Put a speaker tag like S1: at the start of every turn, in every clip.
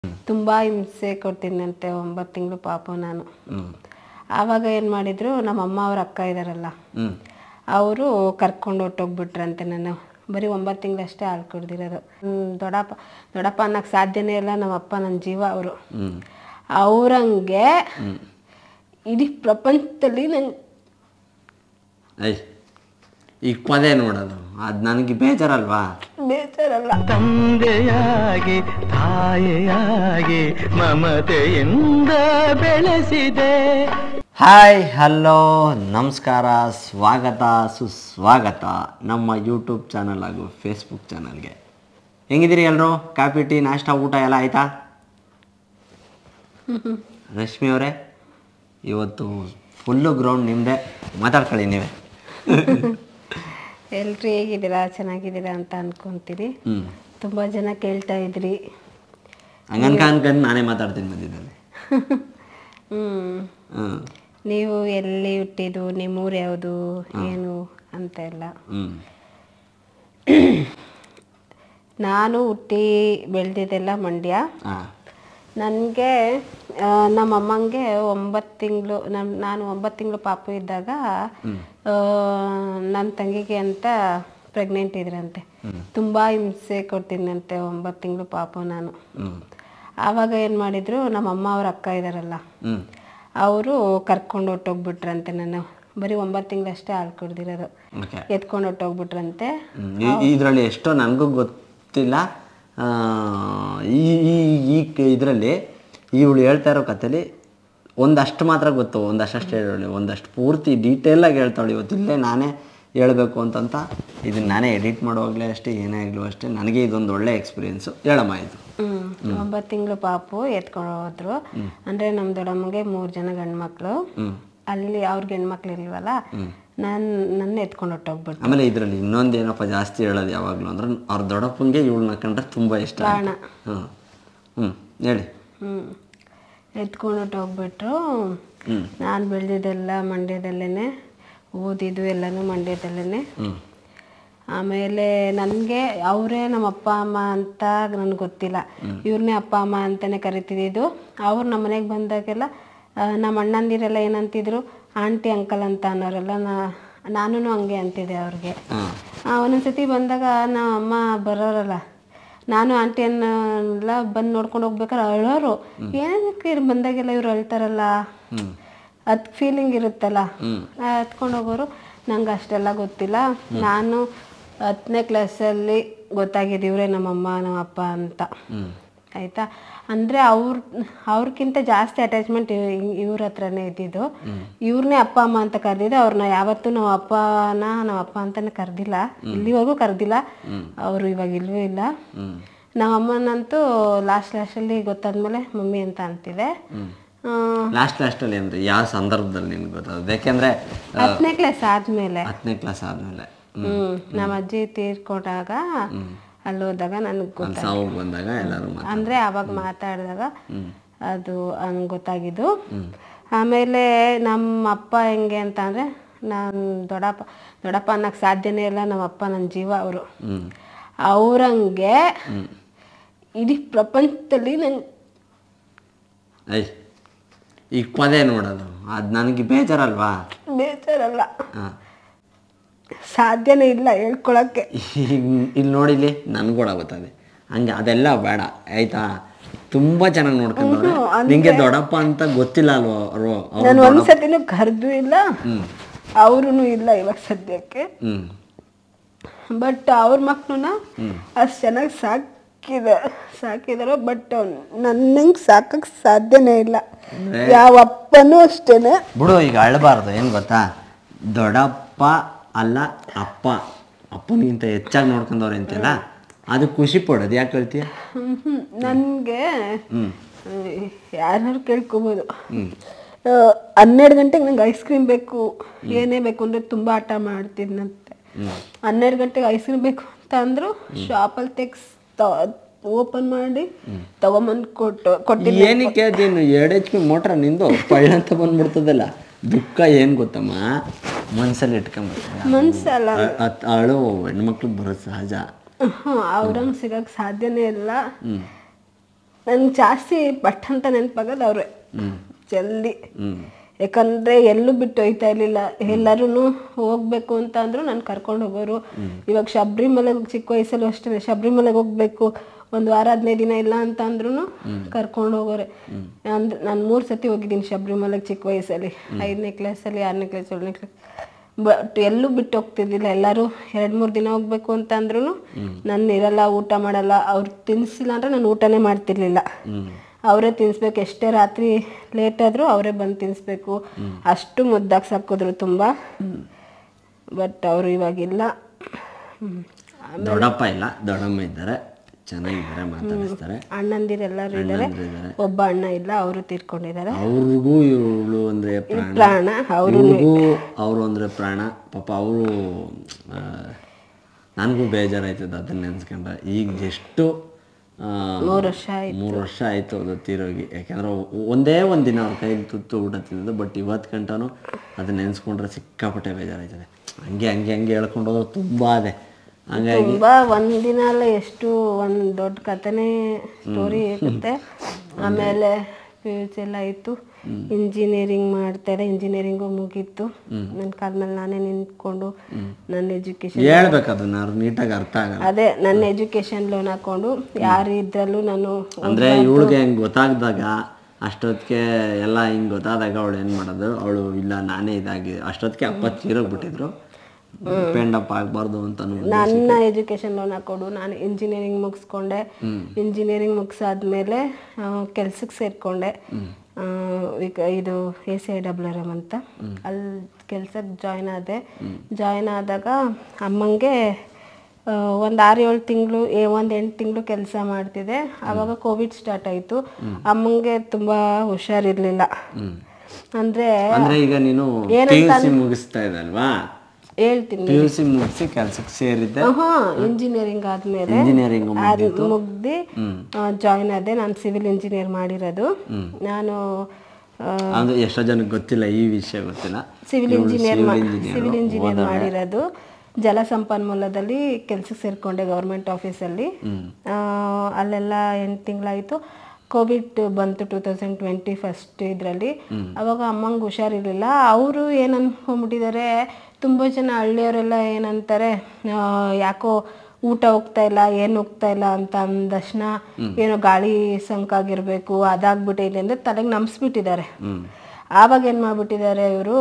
S1: ತುಂಬ ಹಿಂಸೆ ಕೊಡ್ತೀನಂತೆ ಒಂಬತ್ತು ತಿಂಗಳು ಪಾಪು ನಾನು
S2: ಹ್ಞೂ
S1: ಆವಾಗ ಏನು ಮಾಡಿದ್ರು ನಮ್ಮ ಅಮ್ಮ ಅವ್ರ ಅಕ್ಕ ಇದಾರಲ್ಲ
S2: ಹ್ಞೂ
S1: ಅವರು ಕರ್ಕೊಂಡು ಹೊಟ್ಟೋಗ್ಬಿಟ್ರಂತೆ ನಾನು ಬರೀ ಒಂಬತ್ತು ತಿಂಗಳಷ್ಟೇ ಹಾಲು ಕುಡ್ದಿರೋದು ಹ್ಮ್, ದೊಡ್ಡಪ್ಪ ದೊಡ್ಡಪ್ಪ ಅನ್ನೋಕ್ಕೆ ಸಾಧ್ಯನೇ ಇಲ್ಲ ನಮ್ಮ ಅಪ್ಪ ನನ್ನ ಜೀವ ಅವರು
S2: ಹ್ಞೂ
S1: ಅವ್ರಂಗೆ ಇಡೀ ಪ್ರಪಂಚದಲ್ಲಿ ನಂಗೆ
S2: ಐ ಈಗ ಪದೇ ನೋಡೋದು ಅದು ನನಗೆ ಬೇಜಾರಲ್ವಾ
S1: ಬೇಜಾರಲ್ಲ
S3: ತಂದೆಯಾಗಿ ತಾಯಿಯಾಗಿ ಮಮತೆಯಿಂದ ಬೆಳೆಸಿದೆ
S2: ಹಾಯ್ ಹಲೋ ನಮಸ್ಕಾರ ಸ್ವಾಗತ ಸುಸ್ವಾಗತ ನಮ್ಮ ಯೂಟ್ಯೂಬ್ ಚಾನಲ್ ಹಾಗೂ ಫೇಸ್ಬುಕ್ ಚಾನಲ್ಗೆ ಹೆಂಗಿದ್ದೀರಿ ಎಲ್ಲರೂ ಕಾಫಿ ಟೀ ನಾಷ್ಟ ಊಟ ಎಲ್ಲ ಆಯಿತಾ ರಶ್ಮಿ ಅವರೇ ಇವತ್ತು ಫುಲ್ಲು ಗ್ರೌಂಡ್ ನಿಮ್ಮದೇ ಮಾತಾಡ್ಕೊಳ್ಳಿ ನೀವೇ
S1: ಎಲ್ರು ಹೇಗಿದ್ದೀರಾ ಚೆನ್ನಾಗಿದ್ದೀರಾ ಅಂತ ಅನ್ಕೊಂತೀರಿ
S2: ಹ್ಞೂ
S1: ತುಂಬ ಜನ ಕೇಳ್ತಾ ಇದ್ರಿ
S2: ಹಂಗನ್ಕ ಅನ್ಕೊಂಡು ನಾನೇ ಮಾತಾಡ್ತೀನಿ ಮಧ್ಯದಲ್ಲಿ
S1: ಹ್ಞೂ
S2: ಹ್ಞೂ
S1: ನೀವು ಎಲ್ಲಿ ಹುಟ್ಟಿದ್ದು ನಿಮ್ಮೂರು ಯಾವುದು ಏನು ಅಂತ ಎಲ್ಲ
S2: ಹ್ಞೂ
S1: ನಾನು ಹುಟ್ಟಿ ಬೆಳೆದಿದ್ದೆಲ್ಲ ಮಂಡ್ಯ
S2: ಹಾಂ
S1: ನನಗೆ ನಮ್ಮ ಅಮ್ಮಂಗೆ ಒಂಬತ್ತು ತಿಂಗಳು ನಮ್ಮ ನಾನು ಒಂಬತ್ತು ತಿಂಗಳು ಪಾಪು ಇದ್ದಾಗ ನನ್ನ ತಂಗಿಗೆ ಅಂತ ಪ್ರೆಗ್ನೆಂಟ್ ಇದ್ರಂತೆ ತುಂಬ ಹಿಂಸೆ ಕೊಡ್ತೀನಂತೆ ಒಂಬತ್ತು ತಿಂಗಳು ಪಾಪು ನಾನು
S2: ಹ್ಞೂ
S1: ಆವಾಗ ಏನು ಮಾಡಿದ್ರು ನಮ್ಮ ಅಮ್ಮ ಅವ್ರ ಅಕ್ಕ ಇದಾರಲ್ಲ
S2: ಹ್ಞೂ
S1: ಅವರು ಕರ್ಕೊಂಡು ಹೊಟ್ಟೋಗ್ಬಿಟ್ರಂತೆ ನಾನು ಬರೀ ಒಂಬತ್ತು ತಿಂಗಳಷ್ಟೇ ಹಾಲು ಕುಡ್ದಿರೋದು
S2: ಓಕೆ
S1: ಎತ್ಕೊಂಡು ಹೊಟ್ಟೋಗ್ಬಿಟ್ರಂತೆ
S2: ಇದರಲ್ಲಿ ಎಷ್ಟೋ ನನಗೂ ಗೊತ್ತಿಲ್ಲ ಆ, ಈ ಈ ಇದರಲ್ಲಿ ಇವಳು ಹೇಳ್ತಾ ಇರೋ ಕಥೆಲಿ ಒಂದಷ್ಟು ಮಾತ್ರ ಗೊತ್ತು ಒಂದಷ್ಟು ಹೇಳಿ ಒಂದಷ್ಟು ಪೂರ್ತಿ ಡೀಟೇಲಾಗಿ ಹೇಳ್ತಾಳೆ ಇವತ್ತು ಇಲ್ಲೇ ನಾನೇ ಹೇಳಬೇಕು ಅಂತಂತ ಇದನ್ನ ನಾನೇ ಎಡಿಟ್ ಮಾಡುವಾಗಲೇ ಅಷ್ಟೇ ಏನೇ ಆಗಲೂ ಅಷ್ಟೇ ನನಗೆ ಇದೊಂದು ಒಳ್ಳೆ ಎಕ್ಸ್ಪೀರಿಯೆನ್ಸು ಹೇಳಮ್ಮ ಇದು
S1: ಹ್ಮ್ ಒಂಬತ್ತು ತಿಂಗಳು ಪಾಪು ಎತ್ಕೊಂಡು ಹೋದ್ರು ಅಂದ್ರೆ ನಮ್ಮ ದೊಡ್ಡಮ್ಮಗೆ ಮೂರು ಜನ ಗಂಡು ಮಕ್ಕಳು
S2: ಹ್ಞೂ
S1: ಅಲ್ಲಿ ಅವ್ರಿಗೆ ಹೆಣ್ಮಕ್ಳು ಇಲ್ವಲ್ಲ ನಾನು ನನ್ನ ಎತ್ಕೊಂಡು ಹೊಟ್ಟೋಗ್ಬಿಟ್ಟು
S2: ಆಮೇಲೆ ಇದರಲ್ಲಿ ಇನ್ನೊಂದು ಏನಪ್ಪ ಜಾಸ್ತಿ ಹೇಳೋದು ಯಾವಾಗಲೂ ಅಂದ್ರೆ ಅವ್ರ ದೊಡ್ಡಪ್ಪಂಗೆ ಇವಳನ್ನ ಕಂಡ್ರೆ ತುಂಬ ಇಷ್ಟ
S1: ಪ್ರಾಣ
S2: ಹ್ಞೂ ಹ್ಞೂ ಹೇಳಿ
S1: ಹ್ಮ್ ಎತ್ಕೊಂಡು ಹೊಟ್ಟೋಗ್ಬಿಟ್ರು
S2: ಹ್ಞೂ
S1: ನಾನು ಬೆಳೆದಿದ್ದೆಲ್ಲ ಮಂಡ್ಯದಲ್ಲೇ ಓದಿದ್ದು ಎಲ್ಲನೂ ಮಂಡ್ಯದಲ್ಲೇ
S2: ಹ್ಞೂ
S1: ಆಮೇಲೆ ನನಗೆ ಅವರೇ ನಮ್ಮ ಅಪ್ಪ ಅಮ್ಮ ಅಂತ ನನಗೆ ಗೊತ್ತಿಲ್ಲ ಇವ್ರನ್ನೇ ಅಪ್ಪ ಅಮ್ಮ ಅಂತಾನೆ ಕರಿತಿದ್ದು ಅವ್ರು ನಮ್ಮ ಮನೆಗೆ ಬಂದಾಗೆಲ್ಲ ಆ, ನಮ್ಮ ಅಣ್ಣಂದಿರೆಲ್ಲ ಏನಂತಿದ್ರು ಆಂಟಿ ಅಂಕಲ್ ಅಂತ ಅನ್ನೋರೆಲ್ಲ ನಾ ನಾನು ಹಂಗೆ ಅಂತಿದ್ದೆ ಅವ್ರಿಗೆ
S2: ಹಾಂ
S1: ಆ, ಒಂದೊಂದ್ಸತಿ ಬಂದಾಗ ನಮ್ಮ ಅಮ್ಮ ಬರೋರಲ್ಲ ನಾನು ಆಂಟಿ ಅನ್ನೆಲ್ಲ ಬಂದು ನೋಡ್ಕೊಂಡು ಹೋಗ್ಬೇಕಾದ್ರೆ ಅಳೋರು ಏನಕ್ಕೆ ಇವ್ರು ಬಂದಾಗೆಲ್ಲ ಇವ್ರು ಅಳ್ತಾರಲ್ಲ
S2: ಹ್ಞೂ
S1: ಅದ್ ಫೀಲಿಂಗ್ ಇರುತ್ತಲ್ಲ ಹತ್ಕೊಂಡು ಹೋಗೋರು ನಂಗೆ ಅಷ್ಟೆಲ್ಲ ಗೊತ್ತಿಲ್ಲ ನಾನು ಹತ್ತನೇ ಕ್ಲಾಸಲ್ಲಿ ಗೊತ್ತಾಗಿದೆ ಇವರೇ ನಮ್ಮಮ್ಮ ನಮ್ಮಪ್ಪ ಅಂತ
S2: ಹ್ಞೂ
S1: ಆಯಿತಾ ಅಂದರೆ ಅವ್ರ ಅವ್ರಿಗಿಂತ ಜಾಸ್ತಿ ಅಟ್ಯಾಚ್ಮೆಂಟ್ ಇವ್ರ ಹತ್ರನೇ ಇದ್ದಿದ್ದು ಇವ್ರನ್ನೇ ಅಪ್ಪ ಅಮ್ಮ ಅಂತ ಕರೆದಿದ್ದು ಅವ್ರನ್ನ ಯಾವತ್ತೂ ನಾವು ಅಪ್ಪನ ನಮ್ಮ ಅಪ್ಪ ಅಂತಾನೆ ಕರೆದಿಲ್ಲ ಇಲ್ಲಿವರೆಗೂ ಕರೆದಿಲ್ಲ ಅವರು ಇವಾಗ ಇಲ್ವೂ ಇಲ್ಲ
S2: ಹ್ಞೂ
S1: ನಮ್ಮ ಅಮ್ಮನಂತೂ ಲಾಸ್ಟ್ ಲಾಸ್ಟಲ್ಲಿ ಗೊತ್ತಾದ್ಮೇಲೆ ಮಮ್ಮಿ ಅಂತ ಅಂತಿದೆ ಆ,
S2: ಲಾಸ್ಟ್ ಲಾಸ್ಟಲ್ಲಿ ಅಂದರೆ ಯಾವ ಸಂದರ್ಭದಲ್ಲಿ ನಿನ್ಗೆ ಗೊತ್ತಾಗುತ್ತೆ ಯಾಕೆಂದರೆ
S1: ಹತ್ತನೇ ಕ್ಲಾಸ್ ಆದ್ಮೇಲೆ
S2: ಹತ್ತನೇ ಕ್ಲಾಸ್ ಆದಮೇಲೆ
S1: ಹ್ಮ್ ನಮ್ಮ ಅಜ್ಜಿ ತೀರ್ಕೊಂಡಾಗ ಅಲ್ಲಿ ಹೋದಾಗ ನನಗೆ
S2: ಅಲ್ಲಿ
S1: ಗೊತ್ತ
S2: ಸಾವು ಬಂದಾಗ ಎಲ್ಲರೂ ಮಾತು
S1: ಅಂದ್ರೆ ಅವಾಗ ಮಾತಾಡಿದಾಗ ಅದು ಹಂಗೆ ಗೊತ್ತಾಗಿದ್ದು ಆಮೇಲೆ ನಮ್ಮ ಅಪ್ಪ ಹೆಂಗೆ ಅಂತ ಅಂದ್ರೆ ನಾನು ದೊಡ್ಡಪ್ಪ ದೊಡ್ಡಪ್ಪ ಅನ್ನೋಕ್ಕೆ ಸಾಧ್ಯನೇ ಇಲ್ಲ ನಮ್ಮ ಅಪ್ಪ ನನ್ನ ಜೀವ ಅವರು
S2: ಹ್ಞೂ
S1: ಅವ್ರಂಗೆ ಇಡೀ ಪ್ರಪಂಚದಲ್ಲಿ ನಂಗೆ
S2: ಐ ಈಗ ಪದೇ ನೋಡೋದು ಅದು ನನಗೆ ಬೇಜಾರಲ್ವಾ
S1: ಬೇಜಾರಲ್ಲ
S2: ಹಾಂ
S1: ಸಾಧ್ಯನೇ ಇಲ್ಲ ಹೇಳ್ಕೊಳಕ್ಕೆ
S2: ಈಗ ಇಲ್ಲಿ ನೋಡಿಲಿ ನನಗೂ ಗೊತ್ತದೆ ಹಂಗೆ ಅದೆಲ್ಲ ಬೇಡ ಆಯ್ತಾ ತುಂಬ ಚೆನ್ನಾಗಿ ನೋಡ್ಕೊಂಡವ್ರೆ ನಿಂಗೆ ದೊಡ್ಡಪ್ಪ ಅಂತ ಗೊತ್ತಿಲ್ಲ ಅಲ್ವಾ ಅವರು ಅವ್ರು
S1: ನಾನು ಒಂದ್ಸತಿನೂ ಕರೆದು ಇಲ್ಲ ಅವ್ರೂ ಇಲ್ಲ ಇವಾಗ ಸದ್ಯಕ್ಕೆ
S2: ಹ್ಞೂ
S1: ಬಟ್ ಅವ್ರ ಮಕ್ಕಳನ್ನ ಅಷ್ಟು ಚೆನ್ನಾಗಿ ಸಾಕಿದ ಸಾಕಿದಾರೋ ಬಟ್ ನನ್ನಂಗೆ ಸಾಕಕ್ಕೆ ಸಾಧ್ಯನೇ ಇಲ್ಲ ಯಾವ ಅಪ್ಪನೂ ಅಷ್ಟೇನೆ
S2: ಬಿಡು ಈಗ ಅಳಬಾರ್ದು ಏನು ಗೊತ್ತಾ ದೊಡ್ಡಪ್ಪ ಅಲ್ಲ ಅಪ್ಪ ಅಪ್ಪನಿಗಿಂತ ಹೆಚ್ಚಾಗಿ ನೋಡ್ಕೊಂಡವ್ರೆ ಅಂತೆಲ್ಲ ಅದು ಖುಷಿ ಪಡೋದು ಯಾಕೆ ಹೇಳ್ತೀಯ
S1: ನನಗೆ
S2: ಹ್ಞೂ
S1: ಯಾರು ಕೇಳ್ಕೊಬೋದು ಆ, ಹನ್ನೆರಡು ಗಂಟೆಗೆ ನಂಗೆ ಐಸ್ ಕ್ರೀಮ್ ಬೇಕು ಏನೇ ಬೇಕು ಅಂದರೆ ತುಂಬ ಆಟ ಮಾಡ್ತಿದ್ನಂತೆ ಹನ್ನೆರಡು ಗಂಟೆಗೆ ಐಸ್ ಕ್ರೀಮ್ ಬೇಕು ಅಂತ ಅಂದ್ರು ಶಾಪಲ್ಲಿ ತೆಗ್ಸ್ ಓಪನ್ ಮಾಡಿ ತಗೊಂಬಂದು ಕೊಟ್ಟು ಕೊಟ್ಟಿದ್ದೆ
S2: ಏನಕ್ಕೆ ಅದೇನು ಎರಡು ಎಚ್ ಪಿ ಮೋಟ್ರ ನಿಂದು ಪಳ್ಳ ಅಂತ ಬಂದ್ಬಿಡ್ತದಲ್ಲ ದುಃಖ ಏನು ಗೊತ್ತಮ್ಮ ಮನ್ಸಲ್ಲಿ ಇಟ್ಕೊಂಬರ್ತಾರೆ
S1: ಮನ್ಸಲ್ಲ
S2: ಅಳು ಹೆಣ್ಮಕ್ಳಿಗೆ ಬರೋದು ಸಹಜ
S1: ಅವ್ರಂಗೆ ಸಿಗಕ್ಕೆ ಸಾಧ್ಯನೇ ಇಲ್ಲ
S2: ಹ್ಞೂ
S1: ನನ್ಗೆ ಜಾಸ್ತಿ ಪಟ್ ಅಂತ ನೆನಪಾಗೋದು ಅವ್ರೆ ಜಲ್ದಿ ಯಾಕಂದ್ರೆ ಎಲ್ಲೂ ಬಿಟ್ಟು ಹೋಯ್ತಾ ಇರ್ಲಿಲ್ಲ ಎಲ್ಲರೂ ಹೋಗ್ಬೇಕು ಅಂತ ಅಂದ್ರು ನಾನು ಕರ್ಕೊಂಡು ಹೋಗೋರು ಇವಾಗ ಶಬರಿಮಲೆಗೆ ಚಿಕ್ಕ ವಯಸ್ಸಲ್ಲೂ ಅಷ್ಟೇ ಶಬರಿಮಲೆಗೆ ಹೋಗ್ಬೇಕು ಒಂದು ವಾರ ಹದಿನೈದು ದಿನ ಇಲ್ಲ ಅಂತ ಅಂದ್ರೂ ಕರ್ಕೊಂಡು ಹೋಗೋರೆ ಅಂದ್ರೆ ನಾನು ಮೂರು ಸತಿ ಹೋಗಿದ್ದೀನಿ ಶಬರಿಮಲೆಗೆ ಚಿಕ್ಕ ವಯಸ್ಸಲ್ಲಿ ಐದನೇ ಕ್ಲಾಸಲ್ಲಿ ಆರನೇ ಕ್ಲಾಸ್ ಏಳನೇ ಕ್ಲಾಸ್ ಬಟ್ ಎಲ್ಲೂ ಬಿಟ್ಟು ಹೋಗ್ತಿದ್ದಿಲ್ಲ ಎಲ್ಲರೂ ಎರಡು ಮೂರು ದಿನ ಹೋಗ್ಬೇಕು ಅಂತ ಅಂದ್ರೂ ನಾನು ಇರಲ್ಲ ಊಟ ಮಾಡಲ್ಲ ಅವ್ರು ತಿನ್ಸಿಲ್ಲ ಅಂದ್ರೆ ನಾನು ಊಟನೇ ಮಾಡ್ತಿರ್ಲಿಲ್ಲ ಅವರೇ ತಿನ್ಸ್ಬೇಕು ಎಷ್ಟೇ ರಾತ್ರಿ ಲೇಟ್ ಆದರೂ ಅವರೇ ಬಂದು ತಿನ್ಸ್ಬೇಕು ಅಷ್ಟು ಮುದ್ದಾಗಿ ಸಾಕಿದ್ರು ತುಂಬ ಬಟ್ ಅವರು ಇವಾಗಿಲ್ಲ ಹ್ಮ್.
S2: ದೊಡ್ಡಪ್ಪ ಇಲ್ಲ ದೊಡ್ಡಮ್ಮ ಇದ್ದಾರೆ ಚೆನ್ನಾಗಿದ್ದಾರೆ ಮಾತಾಡಿಸ್ತಾರೆ
S1: ಅಣ್ಣಂದಿರೆಲ್ಲರೂ ಇದ್ದಾರೆ
S2: ಅಣ್ಣಂದಿರಿದ್ದಾರೆ.
S1: ಒಬ್ಬ ಅಣ್ಣ ಇಲ್ಲ ಅವರು ತೀರ್ಕೊಂಡಿದ್ದಾರೆ
S2: ಅವ್ರಿಗೂ ಇವಳು ಅಂದ್ರೆ ಪ್ರಾಣ
S1: ಪ್ರಾಣ ಅವರು
S2: ಇವ್ರಿಗೂ ಅವರು ಅಂದ್ರೆ ಪ್ರಾಣ ಪಾಪ ಅವರು ನನಗೂ ಬೇಜಾರಾಯ್ತದ ಅದನ್ನ ನೆನ್ಸ್ಕೊಂಡ್ರೆ ಈಗ ಎಷ್ಟು ಆ,
S1: ಮೂರು ವರ್ಷ ಆಯ್ತು
S2: ಮೂರು ವರ್ಷ ಆಯ್ತು ಅದು ತೀರೋಗಿ ಯಾಕಂದ್ರೆ ಒ- ಒಂದೇ ಒಂದು ದಿನ ಅವ್ರ ಕೈಲಿ ತುತ್ತು ಊಟ ತಿಂದಿದ್ದು ಬಟ್ ಇವತ್ತು ಗಂಟನೂ ಅದನ್ನ ನೆನ್ಸ್ಕೊಂಡ್ರೆ ಸಿಕ್ಕಾಪಟ್ಟೆ ಬೇಜಾರಾಯ್ತದೆ ಹಂಗೆ ಹಂಗೆ ಹಂಗೆ ಹೇಳ್ಕೊಂಡು ಹೋದ್ರೆ ತುಂಬ ಅದೇ ಹಂಗಾಗಿ
S1: ತುಂಬಾ ಒಂದಿನ ಅಲ್ಲ ಎಷ್ಟು ಒಂದ್ ದೊಡ್ಡ ಕಥೆನೇ ಸ್ಟೋರಿ ಇರುತ್ತೆ ಆಮೇಲೆ ಪಿ ಯು ಸಿ ಎಲ್ಲ ಆಯ್ತು ಇಂಜಿನಿಯರಿಂಗ್ ಮಾಡ್ತಾರೆ ಇಂಜಿನಿಯರಿಂಗು ಮುಗೀತು ನನ್ನ ಕಾಲ ಮೇಲೆ ನಾನೇ ನಿಂತ್ಕೊಂಡು ನನ್ನ ಎಜುಕೇಶನ್
S2: ಹೇಳ್ಬೇಕು ಅದನ್ನ ಅವ್ರು ನೀಟಾಗಿ ಅರ್ಥ ಆಗಲ್ಲ
S1: ಅದೇ ನನ್ನ ಎಜುಕೇಶನ್ ಲೋನ್ ಹಾಕೊಂಡು ಯಾರು ಇದ್ರಲ್ಲೂ ನಾನು
S2: ಅಂದ್ರೆ ಇವಳಿಗೆ ಹೆಂಗ್ ಗೊತ್ತಾಗ್ದಾಗ ಅಷ್ಟೊತ್ತಿಗೆ ಎಲ್ಲ ಹಿಂಗ್ ಗೊತ್ತಾದಾಗ ಅವಳು ಏನ್ ಮಾಡೋದು ಅವಳು ಇಲ್ಲ ನಾನೇ ಇದಾಗಿ ಅಷ್ಟೊತ್ತಿಗೆ ಅಪ್ಪ ತೀರೋಗ್ಬಿಟ್ಟಿದ್ರು ಪೆಂಡಪ್ ಆಗ್ಬಾರ್ದು ಅಂತ
S1: ನನ್ನ ಎಜುಕೇಶನ್ ಲೋನ್ ಹಾಕೊಂಡು ನಾನು ಇಂಜಿನಿಯರಿಂಗ್ ಮುಗಿಸ್ಕೊಂಡೆ ಇಂಜಿನಿಯರಿಂಗ್ ಮುಗಿಸಾದ್ಮೇಲೆ ಕೆಲ್ಸಕ್ಕೆ ಸೇರಿಕೊಂಡೆ ಈಗ ಇದು A C I W R M ಅಂತ ಅಲ್ಲಿ ಕೆಲ್ಸಕ್ಕೆ ಜಾಯ್ನ್ ಆದೆ ಜಾಯ್ನ್ ಆದಾಗ ಅಮ್ಮಂಗೆ ಒಂದು ಆರು ಏಳು ತಿಂಗಳು ಏ ಒಂದು ಎಂಟು ತಿಂಗಳು ಕೆಲಸ ಮಾಡ್ತಿದ್ದೆ ಆವಾಗ ಕೋವಿಡ್ ಸ್ಟಾರ್ಟ್ ಆಯಿತು ಅಮ್ಮಂಗೆ ತುಂಬ ಹುಷಾರಿರ್ಲಿಲ್ಲ ಅಂದರೆ
S2: ಅಂದ್ರೆ ಈಗ ನೀನು ಪಿ ಯು ಸಿ ಮುಗಿಸ್ತಾ ಇದ್ದಲ್ವಾ
S1: ಹೇಳ್ತೀನಿ
S2: ಪಿ ಯು ಸಿ ಮುಗಿಸಿ ಕೆಲ್ಸಕ್ಕೆ ಸೇರಿದ್ದೆ
S1: ಹಾ ಇಂಜಿನಿಯರಿಂಗ್ ಆದ್ಮೇಲೆ
S2: ಇಂಜಿನಿಯರಿಂಗ್
S1: ಅದು ಮುಗ್ದು ಜಾಯ್ನ್ ಆದೆ ನಾನು ಸಿವಿಲ್ ಇಂಜಿನಿಯರ್ ಮಾಡಿರೋದು ನಾನು
S2: ಅಂದ್ರೆ ಎಷ್ಟೋ ಜನಕ್ಕೆ ಗೊತ್ತಿಲ್ಲ ಈ ವಿಷಯ ಗೊತ್ತಿಲ್ಲ
S1: ಸಿವಿಲ್
S2: ಇವ್ಳು
S1: engineer
S2: civil engineer
S1: civil engineer ಮಾಡಿರೋದು ಜಲಸಂಪನ್ಮೂಲದಲ್ಲಿ ಕೆಲ್ಸಕ್ಕೆ ಸೇರ್ಕೊಂಡೆ ಗೌರ್ಮೆಂಟ್ ಆಫೀಸಲ್ಲಿ ಆ, ಅಲ್ಲೆಲ್ಲ ಎಂಟು ತಿಂಗಳಾಯಿತು ಕೋವಿಡ್ ಬಂತು ಟೂ ತೌಸಂಡ್ ಟ್ವೆಂಟಿ ಫಸ್ಟ್ ಇದರಲ್ಲಿ ಅವಾಗ ಅಮ್ಮಂಗೆ ಹುಷಾರಿರ್ಲಿಲ್ಲ ಅವರು ಏನು ಅನ್ಕೊಂಡ್ಬಿಟ್ಟಿದ್ದಾರೆ ತುಂಬ ಜನ ಹಳ್ಳಿಯವರೆಲ್ಲ ಏನಂತಾರೆ ಆ, ಯಾಕೋ ಊಟ ಹೋಗ್ತಾ ಇಲ್ಲ ಏನು ಹೋಗ್ತಾ ಇಲ್ಲ ಅಂತ ಅಂದಕ್ಷಣ ಏನೋ ಗಾಳಿ ಸಂಕಾಗಿರ್ಬೇಕು ಅದಾಗ್ಬಿಟ್ಟೈತೆ ಅಂದ್ರೆ ತಲೆಗೆ ನಂಬಿಸ್ಬಿಟ್ಟಿದ್ದಾರೆ ಆವಾಗ ಏನು ಮಾಡ್ಬಿಟ್ಟಿದ್ದಾರೆ ಇವರು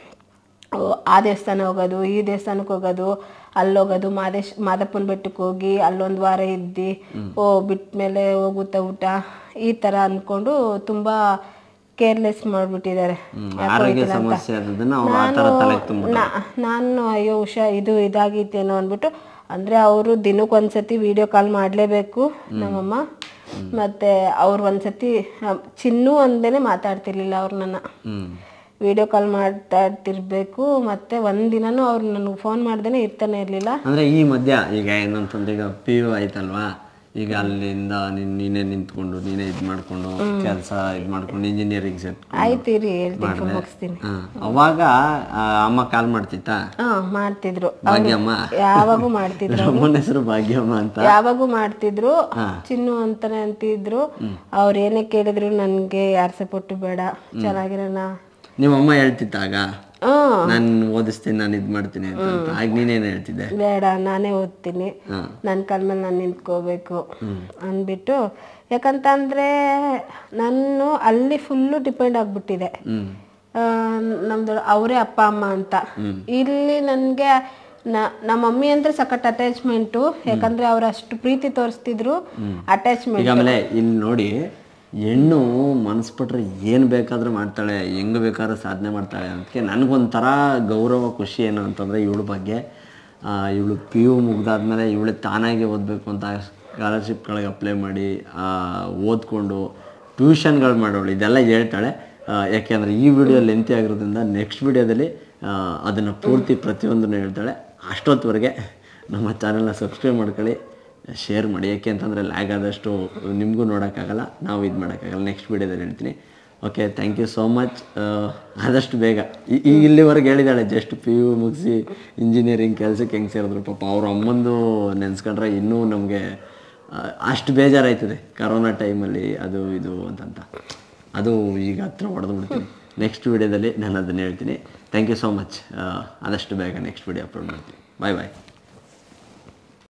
S1: ಆ ದೇವಸ್ಥಾನ ಹೋಗೋದು ಈ ದೇವಸ್ಥಾನಕ್ಕೆ ಹೋಗೋದು ಅಲ್ಲೋಗೋದು ಮಾದೇಶ್ ಮಾದಪ್ಪನ ಬೆಟ್ಟಕ್ಕೆ ಹೋಗಿ ಅಲ್ಲೊಂದು ವಾರ ಇದ್ದು ಓ ಬಿಟ್ಟ ಮೇಲೆ ಹೋಗುತ್ತಾ ಊಟ ಈ ಥರ ಅಂದ್ಕೊಂಡು ತುಂಬ ಕೇರ್ಲೆಸ್ ಮಾಡಿಬಿಟ್ಟಿದ್ದಾರೆ
S2: ಆರೋಗ್ಯ ಸಮಸ್ಯೆ ಆದದನ್ನ ಅವ್ರು ಆ ಥರ ತಲೆಗೆ ತುಂಬ
S1: ನಾನು ಅಯ್ಯೋ ಹುಷಾ ಇದು ಇದಾಗಿತ್ತೇನೋ ಅಂದ್ಬಿಟ್ಟು ಅಂದರೆ ಅವರು ದಿನಕ್ಕೆ ಒಂದ್ಸತಿ ವಿಡಿಯೋ ಕಾಲ್ ಮಾಡಲೇಬೇಕು ನಮ್ಮಮ್ಮ ಮತ್ತೆ ಅವ್ರು ಒಂದ್ಸತಿ ಆ, ಚಿನ್ನು ಅಂದೇನೆ ಮಾತಾಡ್ತಿರ್ಲಿಲ್ಲ ಅವ್ರು ನನ್ನ
S2: ಹ್ಮ್
S1: ವಿಡಿಯೋ ಕಾಲ್ ಮಾತಾಡ್ತಿರ್ಬೇಕು ಮತ್ತೆ ಒಂದಿನನೂ ಅವ್ರು ನನಗೆ ಫೋನ್ ಮಾಡ್ದೇನೆ ಇರ್ತಾನೆ ಇರಲಿಲ್ಲ
S2: ಅಂದ್ರೆ ಈ ಮಧ್ಯ ಈಗ ಏನಂತಂದ್ರೆ ಈಗ ಪಿ ಯು ಆಯ್ತಲ್ವಾ ಈಗ ಅಲ್ಲಿಂದ ನೀನ್ ನೀನೇ ನಿಂತ್ಕೊಂಡು ನೀನೇ ಇದ್ ಮಾಡ್ಕೊಂಡು ಕೆಲಸ ಇದ್ ಮಾಡ್ಕೊಂಡು ಇಂಜಿನಿಯರಿಂಗ್ ಸೆಟ್
S1: ಆಯ್ತು ಇರಿ ಹೇಳ್ತೀನಿ ಮುಗಿಸ್ತೀನಿ
S2: ಅವಾಗ ಆ, ಅಮ್ಮ ಕಾಲ್ ಮಾಡ್ತಿತ್ತಾ
S1: ಹಾ ಮಾಡ್ತಿದ್ರು ಅವ್ರು
S2: ಭಾಗ್ಯಮ್ಮ
S1: ಯಾವಾಗೂ ಮಾಡ್ತಿದ್ರು
S2: ಅಮ್ಮನ ಹೆಸರು ಭಾಗ್ಯಮ್ಮ ಅಂತ
S1: ಯಾವಾಗೂ ಮಾಡ್ತಿದ್ರು ಚಿನ್ನು ಅಂತಾನೆ ಅಂತಿದ್ರು ಅವ್ರ ಏನೇ ಕೇಳಿದ್ರು ನನ್ಗೆ ಯಾರ ಸಪೋರ್ಟ್ ಬೇಡ ಚೆನ್ನಾಗಿರೋಣ
S2: ನಿಮ್ಮ ಅಮ್ಮ ಹೇಳ್ತಿತ್ತಾಗ
S1: ಹ್ಮ್
S2: ನಾನು ಓದಿಸ್ತೀನಿ ನಾನು ಇದ್ ಮಾಡ್ತೀನಿ ಅಂತ ಅಂತ. ಆಗ ನೀನೇನ್ ಹೇಳ್ತಿದ್ದೆ
S1: ಬೇಡ ನಾನೇ ಓದ್ತೀನಿ
S2: ಹಾ.
S1: ನನ್ನ ಕಾಲ ಮೇಲೆ ನಾನು ನಿಂತ್ಕೋಬೇಕು ಅಂದ್ಬಿಟ್ಟು ಯಾಕಂತ ಅಂದ್ರೆ ನಾನು ಅಲ್ಲಿ ಫುಲ್ಲು ಡಿಪೆಂಡ್ ಆಗ್ಬಿಟ್ಟಿದೆ
S2: ಹ್ಮ್
S1: ಆ, ನಮ್ದು ಅವರೇ ಅಪ್ಪ ಅಮ್ಮ ಅಂತ ಇಲ್ಲಿ ನನಗೆ ನಮ್ಮ ಮಮ್ಮಿ ಅಂದ್ರೆ ಸಖತ್ ಅಟ್ಯಾಚ್ಮೆಂಟು ಯಾಕಂದ್ರೆ ಅವ್ರು ಅಷ್ಟು ಪ್ರೀತಿ ತೋರಿಸ್ತಿದ್ರು ಅಟ್ಯಾಚ್ಮೆಂಟ್
S2: ಈಗ ಆಮೇಲೆ ಇಲ್ಲಿ ನೋಡಿ ಹೆಣ್ಣು ಮನಸ್ಸು ಪಟ್ರೆ ಏನು ಬೇಕಾದ್ರೂ ಮಾಡ್ತಾಳೆ ಹೆಂಗ್ ಬೇಕಾದ್ರೂ ಸಾಧನೆ ಮಾಡ್ತಾಳೆ ಅದಕ್ಕೆ ನನಗೊಂಥರ ಗೌರವ ಖುಷಿ ಏನು ಅಂತಂದರೆ ಇವಳ ಬಗ್ಗೆ ಇವಳು ಪಿ ಯು ಮುಗ್ದಾದ್ಮೇಲೆ ಇವಳು ತಾನಾಗಿ ಓದಬೇಕು ಅಂತ ಸ್ಕಾಲರ್ಶಿಪ್ಗಳಿಗೆ ಅಪ್ಲೈ ಮಾಡಿ ಆ, ಓದ್ಕೊಂಡು ಟ್ಯೂಷನ್ಗಳು ಮಾಡೋಳು ಇದೆಲ್ಲ ಹೇಳ್ತಾಳೆ ಆ, ಯಾಕೆಂದರೆ ಈ ವಿಡಿಯೋ ಲೆಂತಿ ಆಗಿರೋದ್ರಿಂದ ನೆಕ್ಸ್ಟ್ ವಿಡಿಯೋದಲ್ಲಿ ಅದನ್ನು ಪೂರ್ತಿ ಪ್ರತಿಯೊಂದನ್ನು ಹೇಳ್ತಾಳೆ ಅಷ್ಟೊತ್ತವರೆಗೆ ನಮ್ಮ ಚಾನಲ್ನ ಸಬ್ಸ್ಕ್ರೈಬ್ ಮಾಡ್ಕೊಳ್ಳಿ ಶೇರ್ ಮಾಡಿ ಯಾಕೆ ಅಂತಂದರೆ ಲ್ಯಾಗ್ ಆದಷ್ಟು ನಿಮಗೂ ನೋಡೋಕ್ಕಾಗಲ್ಲ ನಾವು ಇದು ಮಾಡೋಕ್ಕಾಗಲ್ಲ ನೆಕ್ಸ್ಟ್ ವೀಡಿಯೋದಲ್ಲಿ ಹೇಳ್ತೀನಿ okay thank you so much ಆದಷ್ಟು ಬೇಗ ಈ- ಈಗ ಇಲ್ಲಿವರೆಗೆ ಹೇಳಿದಾಳೆ ಜಸ್ಟ್ ಪಿ ಯು ಮುಗಿಸಿ ಇಂಜಿನಿಯರಿಂಗ್ ಕೆಲಸಕ್ಕೆ ಹೆಂಗೆ ಸೇರಿದ್ರು ಪಾಪ ಅವ್ರ ಅಮ್ಮಂದು ನೆನೆಸ್ಕೊಂಡ್ರೆ ಇನ್ನೂ ನಮಗೆ ಆ, ಅಷ್ಟು ಬೇಜಾರಾಯ್ತದೆ ಕರೋನಾ ಟೈಮಲ್ಲಿ ಅದು ಇದು ಅಂತಂತ ಅದು ಈಗ ಹತ್ರ ಹೊಡೆದು ಬಿಡ್ತೀನಿ ನೆಕ್ಸ್ಟ್ ವಿಡಿಯೋದಲ್ಲಿ ನಾನು ಅದನ್ನು ಹೇಳ್ತೀನಿ ಥ್ಯಾಂಕ್ ಯು ಸೋ ಮಚ್ ಆದಷ್ಟು ಬೇಗ ನೆಕ್ಸ್ಟ್ ವಿಡಿಯೋ ಅಪ್ಲೋಡ್ ಮಾಡ್ತೀನಿ ಬಾಯ್ ಬಾಯ್